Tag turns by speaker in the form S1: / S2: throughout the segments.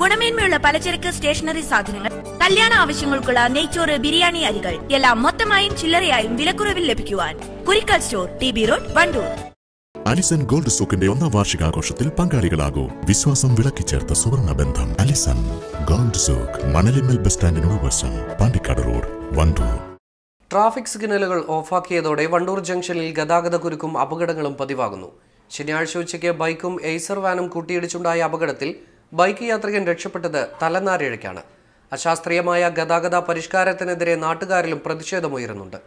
S1: ഗുണമേന്മയുള്ള പലചരക്ക് സ്റ്റേഷനറി സാധനങ്ങൾ കല്യാണ ആവശ്യങ്ങൾക്കുള്ള നെയ്ച്ചോറ് ബിരിയാണി അരികൾ എല്ലാം മൊത്തമായും ചില്ലറയായും വിലക്കുറവിൽ ലഭിക്കുവാൻ Kurikkal store T B road Wandoor
S2: Alison gold സൂക്കിന്റെ ഒന്നാം വാർഷികാഘോഷത്തിൽ പങ്കാളികളാകൂ വിശ്വാസം വിളക്കിച്ചേർത്ത സുവർണ ബന്ധം അലിസൺ ഗോൾഡ് സൂക്ക് മണലിമൽ ബസ് സ്റ്റാൻഡിനോട് വശം പാണ്ടിക്കാട് റോഡ് വണ്ടൂർ
S3: ട്രാഫിക് സിഗ്നലുകൾ ഓഫാക്കിയതോടെ വണ്ടൂർ ജംഗ്ഷനിൽ ഗതാഗത കുരുക്കും അപകടങ്ങളും പതിവാകുന്നു ശനിയാഴ്ച ഉച്ചയ്ക്ക് ബൈക്കും എയ്സർ വാനും കൂട്ടിയിടിച്ചുണ്ടായ അപകടത്തിൽ ബൈക്ക് യാത്രികൻ രക്ഷപ്പെട്ടത് തലനാരിഴയ്ക്കാണ് അശാസ്ത്രീയമായ ഗതാഗത പരിഷ്കാരത്തിനെതിരെ നാട്ടുകാരിലും പ്രതിഷേധമുയരുന്നുണ്ട്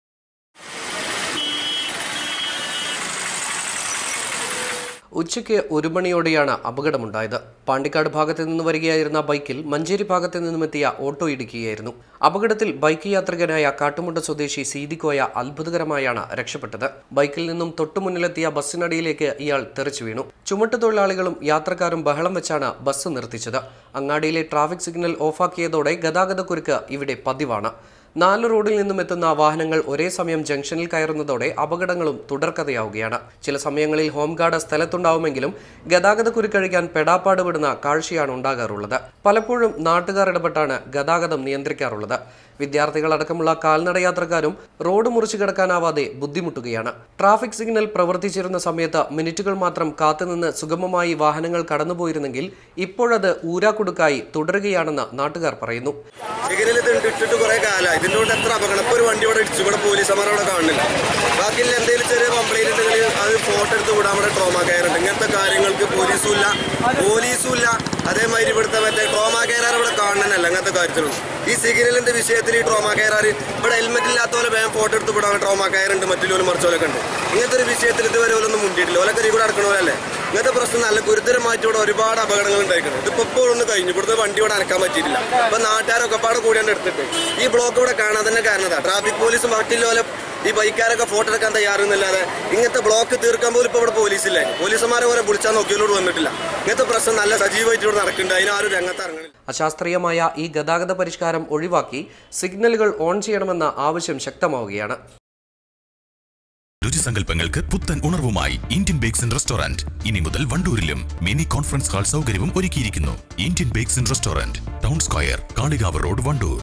S3: ഉച്ചയ്ക്ക് ഒരു മണിയോടെയാണ് അപകടമുണ്ടായത് പാണ്ടിക്കാട് ഭാഗത്ത് നിന്ന് വരികയായിരുന്ന ബൈക്കിൽ മഞ്ചേരി ഭാഗത്ത് നിന്നുമെത്തിയ ഓട്ടോ ഇടിക്കുകയായിരുന്നു അപകടത്തിൽ ബൈക്ക് യാത്രികനായ കാട്ടുമുണ്ട സ്വദേശി സീതിക്കോയ അത്ഭുതകരമായാണ് രക്ഷപ്പെട്ടത് ബൈക്കിൽ നിന്നും തൊട്ടുമുന്നിലെത്തിയ ബസ്സിനടിയിലേക്ക് ഇയാൾ തെറിച്ചു വീണു ചുമട്ടുതൊഴിലാളികളും യാത്രക്കാരും ബഹളം വെച്ചാണ് ബസ് നിർത്തിച്ചത് അങ്ങാടിയിലെ ട്രാഫിക് സിഗ്നൽ ഓഫാക്കിയതോടെ ഗതാഗതക്കുരുക്ക് ഇവിടെ പതിവാണ് നാല് റോഡിൽ നിന്നും എത്തുന്ന വാഹനങ്ങൾ ഒരേ സമയം ജംഗ്ഷനിൽ കയറുന്നതോടെ അപകടങ്ങളും തുടർക്കഥയാവുകയാണ് ചില സമയങ്ങളിൽ ഹോംഗാർഡ് സ്ഥലത്തുണ്ടാവുമെങ്കിലും ഗതാഗത കുരുക്കഴിക്കാൻ പെടാപ്പാട് വിടുന്ന കാഴ്ചയാണ് ഉണ്ടാകാറുള്ളത് പലപ്പോഴും നാട്ടുകാർ ഇടപെട്ടാണ് ഗതാഗതം നിയന്ത്രിക്കാറുള്ളത് വിദ്യാർത്ഥികളടക്കമുള്ള കാൽനട യാത്രക്കാരും റോഡ് മുറിച്ചു കിടക്കാനാവാതെ ബുദ്ധിമുട്ടുകയാണ് ട്രാഫിക് സിഗ്നൽ പ്രവർത്തിച്ചിരുന്ന സമയത്ത് മിനിറ്റുകൾ മാത്രം കാത്തുനിന്ന് സുഗമമായി വാഹനങ്ങൾ കടന്നുപോയിരുന്നെങ്കിൽ ഇപ്പോഴത് ഊരാക്കുടുക്കായി തുടരുകയാണെന്ന് നാട്ടുകാർ പറയുന്നു
S4: സിഗ്നൽ ഇത് ഇട്ടിട്ട് കുറെ കാലമായി ഇതിനോട് എത്ര അപകടം ഇപ്പൊ ഒരു വണ്ടി ഇവിടെ ഇടിച്ചു ഇവിടെ പോലീസുമാർ അവിടെ കാണുന്നില്ല ബാക്കിയുള്ള എന്തെങ്കിലും ചെറിയ കംപ്ലൈന്റ് ഉണ്ടെങ്കിൽ അത് ഫോട്ടോ എടുത്ത് വിടാൻ ഇവിടെ ട്രോമ കെയർ ഉണ്ട് ഇങ്ങനത്തെ കാര്യങ്ങൾക്ക് പോലീസും ഇല്ല പോലീസും ഇല്ല അതേമാതിരി ഇവിടുത്തെ മറ്റേ ട്രോമ കെയറാർ ഇവിടെ കാണണമെന്നല്ല അങ്ങനത്തെ കാര്യത്തിലൊന്നും ഈ സിഗ്നലിന്റെ വിഷയത്തിൽ ഈ ട്രോമ കെയറാർ ഇവിടെ ഹെൽമെറ്റ് ഇല്ലാത്ത പോലെ വേഗം ഫോട്ടോ എടുത്ത് വിടാൻ ട്രോമ കെയർ ഉണ്ട് മറ്റുള്ളവരും മറിച്ചോലൊക്കെ ഉണ്ട് ഇങ്ങനത്തെ ഒരു വിഷയത്തിൽ ഇതുവരെ ഓലൊന്നും മുണ്ടിയിട്ടില്ല ഓലൊക്കെ ഇവിടെ നടക്കണമല്ലേ ഇങ്ങനത്തെ പ്രശ്നം നല്ല ഗുരുതരമായിട്ട് ഇവിടെ ഒരുപാട് അപകടങ്ങൾ ഉണ്ടായിരിക്കണം ഇതിപ്പോ ഇപ്പോഴൊന്നും കഴിഞ്ഞു ഇവിടുത്തെ വണ്ടി ഇവിടെ അനക്കാൻ പറ്റിയിട്ടില്ല അപ്പൊ നാട്ടുകാരൊക്കെ പാടെ കൂടിയാണ് എടുത്തിട്ട് ഈ ബ്ലോക്ക് ഇവിടെ കാണാൻ തന്നെ കാരണതാ ട്രാഫിക് പോലീസ് മറ്റുള്ള പോലെ ഈ ബൈക്കാരൊക്കെ ഫോട്ടോ എടുക്കാൻ തയ്യാറൊന്നുമില്ലാതെ ഇങ്ങനത്തെ ബ്ലോക്ക് തീർക്കാൻ പോലും ഇപ്പൊ ഇവിടെ പോലീസില്ലേ പോലീസുമാരെ പോലെ വിളിച്ചാൽ നോക്കിയോട് വന്നിട്ടില്ല ഇങ്ങനത്തെ പ്രശ്നം നല്ല സജീവമായിട്ട് ഇവിടെ നടക്കുന്നുണ്ട് അതിനാരും രംഗത്ത് ഇറങ്ങണില്ല
S3: അശാസ്ത്രീയമായ ഈ ഗതാഗത പരിഷ്കാരം ഒഴിവാക്കി സിഗ്നലുകൾ ഓൺ ചെയ്യണമെന്ന ആവശ്യം ശക്തമാവുകയാണ്
S5: രുചിസങ്കല്പങ്ങൾക്ക് പുത്തൻ ഉണർവുമായി ഇന്ത്യൻ ബേക്സ് ആൻഡ് റെസ്റ്റോറന്റ് ഇനി മുതൽ വണ്ടൂരിലും മിനി കോൺഫറൻസ് ഹാൾ സൗകര്യവും ഒരുക്കിയിരിക്കുന്നു Indian bakes and restaurant town square Kalikavu road Wandoor